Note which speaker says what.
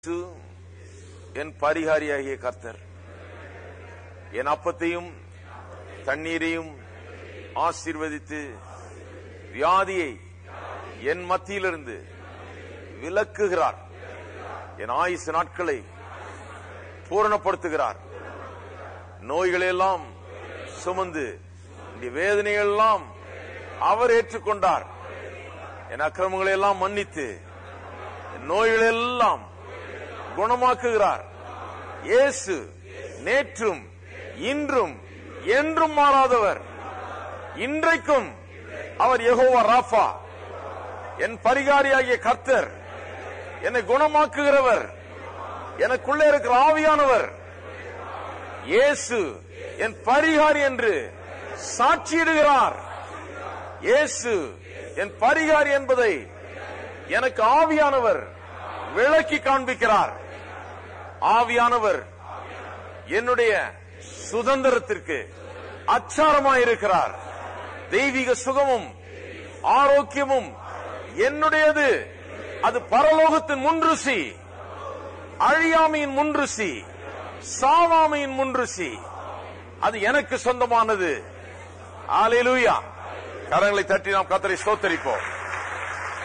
Speaker 1: இயேசு என் பரிகாரியாகிய கர்த்தர் என் அப்பத்தையும் தண்ணீரையும் ஆசீர்வதித்து வியாதியை என் மத்தியிலிருந்து விலக்குகிறார் என் ஆயுசு நாட்களை பூரணப்படுத்துகிறார் நோய்களை எல்லாம் சுமந்து இந்த வேதனைகள் எல்லாம் அவர் ஏற்றுக்கொண்டார் என் அக்கிரமங்களை எல்லாம் மன்னித்து என் நோய்களை எல்லாம் குணமாக்குகிறார் இயேசு நேற்றும் இன்றும் என்றும் மாறாதவர் இன்றைக்கும் அவர் யெகோவா ராஃபா என் பரிகாரியாகிய கர்த்தர் என்னை குணமாக்குகிறவர் எனக்குள்ளே இருக்கிற ஆவியானவர் இயேசு என் பரிகாரி என்று சாட்சியிடுகிறார் இயேசு என் பரிகாரி என்பதை எனக்கு ஆவியானவர் விளக்கி காண்பிக்கிறார் ஆவியானவர் என்னுடைய சுதந்திரத்திற்கு அச்சாரமாயிருக்கிறார் தெய்வீக சுகமும் ஆரோக்கியமும் என்னுடையது அது பரலோகத்தின் முன்ருசி அழியாமையின் முன்ருசி சாவாமையின் முன்ருசி அது எனக்கு சொந்தமானது ஆலேலூயா கரங்களை தட்டி நாம் கத்தரை ஸ்தோத்தரிப்போம்